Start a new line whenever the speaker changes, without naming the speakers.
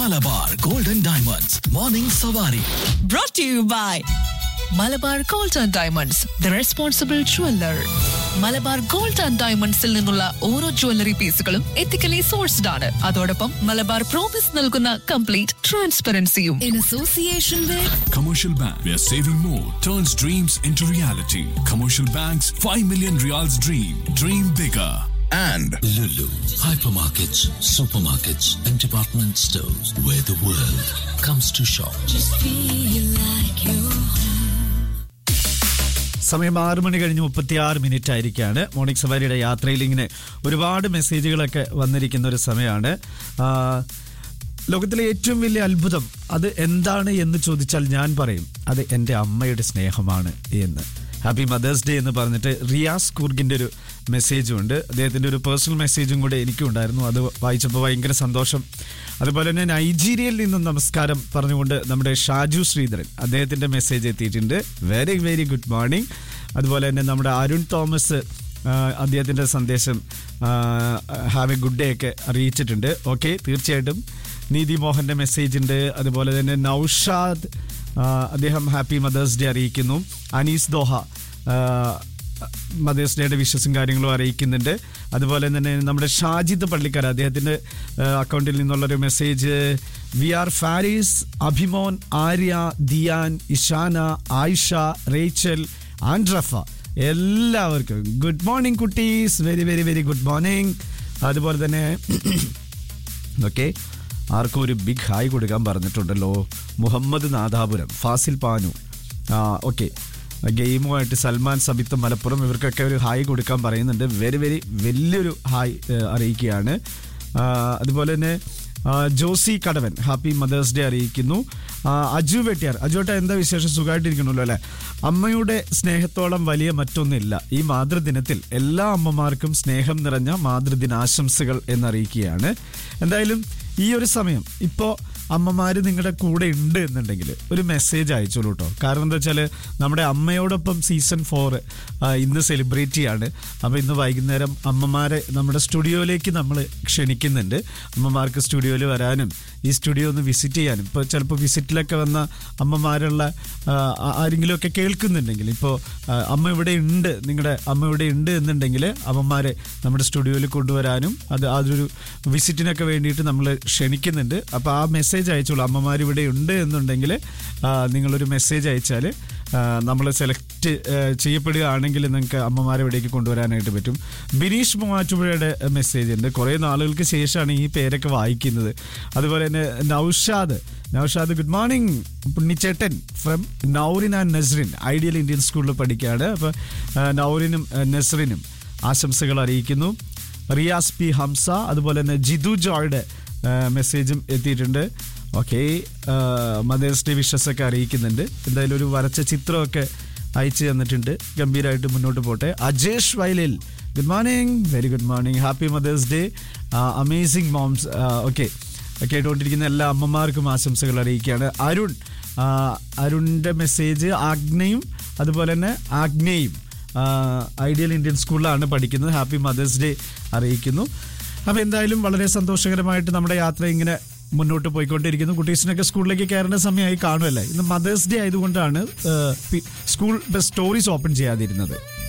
Malabar golden diamonds morning സവാരി
brought to you by Malabar gold and diamonds the responsible jeweller Malabar gold and ഡയമണ്ട്സിൽ നിന്നുള്ള ഓരോ jewellery പീസുകളും ethically sourced ആണ് അതോടൊപ്പം മലബാർ പ്രോമിസ് നൽകുന്ന കംപ്ലീറ്റ് ട്രാൻസ്പെറൻസിയും in association with
Commercial Bank, where saving more turns dreams into reality. Commercial Bank's 5 million reals dream. Dream bigger.
and
Lulu, hypermarkets, supermarkets, and department stores where the world comes to shop.
സമയം ആറ് മണി കഴിഞ്ഞ് മുപ്പത്തി ആറ് minute ആയിരിക്കാണ് morning സവാരിയുടെ യാത്രയിൽ ഇങ്ങനെ ഒരുപാട് മെസ്സേജുകളൊക്കെ വന്നിരിക്കുന്ന ഒരു സമയമാണ് ആ, ലോകത്തിലെ ഏറ്റവും വലിയ അത്ഭുതം അത് എന്താണ് എന്ന് ചോദിച്ചാൽ ഞാൻ പറയും അത് എൻ്റെ അമ്മയുടെ സ്നേഹമാണ് എന്ന് ഹാപ്പി മദേഴ്സ് ഡേ എന്ന് പറഞ്ഞിട്ട് റിയാസ് കൂർഗിൻ്റെ ഒരു മെസ്സേജും ഉണ്ട് അദ്ദേഹത്തിൻ്റെ ഒരു പേഴ്സണൽ മെസ്സേജും കൂടെ എനിക്കും ഉണ്ടായിരുന്നു അത് വായിച്ചപ്പോൾ ഭയങ്കര സന്തോഷം അതുപോലെ തന്നെ നൈജീരിയയിൽ നിന്നും നമസ്കാരം പറഞ്ഞുകൊണ്ട് നമ്മുടെ ഷാജു ശ്രീധരൻ അദ്ദേഹത്തിൻ്റെ മെസ്സേജ് എത്തിയിട്ടുണ്ട് വെരി വെരി ഗുഡ് മോർണിംഗ് അതുപോലെ തന്നെ നമ്മുടെ അരുൺ തോമസ് അദ്ദേഹത്തിൻ്റെ സന്ദേശം ഹാവ് എ ഗുഡ് ഡേ ഒക്കെ അറിയിച്ചിട്ടുണ്ട് ഓക്കെ തീർച്ചയായിട്ടും നീതി മോഹൻ്റെ മെസ്സേജ് ഉണ്ട് അതുപോലെ തന്നെ നൌഷാദ് ആ, അദ്ദേഹം ഹാപ്പി മദേഴ്സ് ഡേ അറിയിക്കുന്നു അനീസ് ദോഹ ആ, മദേഴ്സ് ഡേയുടെ വിശ്വസും കാര്യങ്ങളും അറിയിക്കുന്നുണ്ട് അതുപോലെ തന്നെ നമ്മുടെ ഷാജിദ് പള്ളിക്കാർ അദ്ദേഹത്തിൻ്റെ അക്കൗണ്ടിൽ നിന്നുള്ളൊരു message we are Faris Abhimon Arya Diyan Ishana Ayisha Rachel ആൻഡ്രഫ എല്ലാവർക്കും ഗുഡ് മോർണിംഗ് കുട്ടീസ് very very very good morning അതുപോലെ തന്നെ ഓക്കെ ആർക്കും ഒരു ബിഗ് ഹായ് കൊടുക്കാൻ പറഞ്ഞിട്ടുണ്ടല്ലോ മുഹമ്മദ് നാദാപുരം ഫാസിൽ പാനു ആ ഓക്കെ ഗെയിമുമായിട്ട് സൽമാൻ സബിത്ത് മലപ്പുറം ഇവർക്കൊക്കെ ഒരു ഹായ് കൊടുക്കാൻ പറയുന്നുണ്ട് വെരി വെരി വലിയൊരു ഹായ് ഏഹ്, അറിയിക്കുകയാണ് ആ, അതുപോലെ തന്നെ ആ, Josy Kadavan happy mother's day അറിയിക്കുന്നു ആ, അജു വെട്ടിയാർ അജുവേട്ട എന്താ വിശേഷം സുഖമായിട്ടിരിക്കണല്ലോ അല്ലേ അമ്മയുടെ സ്നേഹത്തോളം വലിയ മറ്റൊന്നില്ല ഈ മാതൃദിനത്തിൽ എല്ലാ അമ്മമാർക്കും സ്നേഹം നിറഞ്ഞ മാതൃദിനാശംസകൾ എന്നറിയിക്കുകയാണ് എന്തായാലും ഈ ഒരു സമയം ഇപ്പോൾ അമ്മമാർ നിങ്ങളുടെ കൂടെ ഉണ്ട് എന്നുണ്ടെങ്കിൽ ഒരു മെസ്സേജ് അയച്ചോളൂ കേട്ടോ കാരണം എന്താ വെച്ചാൽ നമ്മുടെ അമ്മയോടൊപ്പം സീസൺ ഫോർ ഇന്ന് സെലിബ്രേറ്റ് ചെയ്യാണ് അപ്പോൾ ഇന്ന് വൈകുന്നേരം അമ്മമാരെ നമ്മുടെ സ്റ്റുഡിയോയിലേക്ക് നമ്മൾ ക്ഷണിക്കുന്നുണ്ട് അമ്മമാർക്ക് സ്റ്റുഡിയോയിൽ വരാനും ഈ സ്റ്റുഡിയോ ഒന്ന് വിസിറ്റ് ചെയ്യാനും ഇപ്പോൾ ചിലപ്പോൾ വിസിറ്റിലൊക്കെ വന്ന അമ്മമാരുള്ള ആ, ആരെങ്കിലുമൊക്കെ കേൾക്കുന്നുണ്ടെങ്കിൽ ഇപ്പോൾ അമ്മ ഇവിടെ ഉണ്ട് നിങ്ങളുടെ അമ്മ ഇവിടെ ഉണ്ട് എന്നുണ്ടെങ്കിൽ അമ്മമാരെ നമ്മുടെ സ്റ്റുഡിയോയിൽ കൊണ്ടുവരാനും അത് അതൊരു വിസിറ്റിനൊക്കെ വേണ്ടിയിട്ട് നമ്മൾ ക്ഷണിക്കുന്നുണ്ട് അപ്പോൾ ആ മെസ്സേജ് അയച്ചോളൂ അമ്മമാർ ഇവിടെ ഉണ്ട് എന്നുണ്ടെങ്കിൽ ആ, നിങ്ങളൊരു മെസ്സേജ് അയച്ചാൽ നമ്മൾ സെലക്ട് ചെയ്യപ്പെടുകയാണെങ്കിൽ നിങ്ങൾക്ക് അമ്മമാരെ ഇവിടേക്ക് കൊണ്ടുവരാനായിട്ട് പറ്റും ബിനീഷ് മൂവാറ്റുപുഴയുടെ മെസ്സേജ് ഉണ്ട് കുറേ നാളുകൾക്ക് ശേഷമാണ് ഈ പേരൊക്കെ വായിക്കുന്നത് അതുപോലെ തന്നെ നൌഷാദ് നൌഷാദ് ഗുഡ് മോർണിംഗ് പുണ്ണിച്ചേട്ടൻ from Naurin and Nasrin ideal Indian സ്കൂളിൽ പഠിക്കുകയാണ് അപ്പോൾ നൗറിനും ആ, നസ്രിനും ആശംസകൾ അറിയിക്കുന്നു റിയാസ് പി ഹംസ അതുപോലെ തന്നെ ജിതു ജോയുടെ ആ, മെസ്സേജും എത്തിയിട്ടുണ്ട് ഓക്കെ മദേഴ്സ് ഡേ വിഷസ് ഒക്കെ അറിയിക്കുന്നുണ്ട് എന്തായാലും ഒരു വരച്ച ചിത്രമൊക്കെ അയച്ചു തന്നിട്ടുണ്ട് ഗംഭീരമായിട്ട് മുന്നോട്ട് പോട്ടെ അജേഷ് വയലിൽ good morning very good morning happy mother's day amazing moms okay കേട്ടുകൊണ്ടിരിക്കുന്ന എല്ലാ അമ്മമാർക്കും ആശംസകൾ അറിയിക്കുകയാണ് അരുൺ ആ, അരുണിൻ്റെ മെസ്സേജ് ആഗ്നയും അതുപോലെ തന്നെ ആഗ്നയും ഐഡിയൽ ഇന്ത്യൻ സ്കൂളിലാണ് പഠിക്കുന്നത് ഹാപ്പി മദേഴ്സ് ഡേ അറിയിക്കുന്നു അപ്പോൾ എന്തായാലും വളരെ സന്തോഷകരമായിട്ട് നമ്മുടെ യാത്ര ഇങ്ങനെ മുന്നോട്ട് പോയിക്കൊണ്ടിരിക്കുന്നു കുട്ടീസിനൊക്കെ സ്കൂളിലേക്ക് കയറേണ്ട സമയമായി കാണുമല്ലേ ഇന്ന് മദേഴ്സ് ഡേ ആയതുകൊണ്ടാണ് ആ, പി- സ്കൂൾ ബസ് സ്റ്റോറീസ് ഓപ്പൺ ചെയ്യാതിരുന്നത്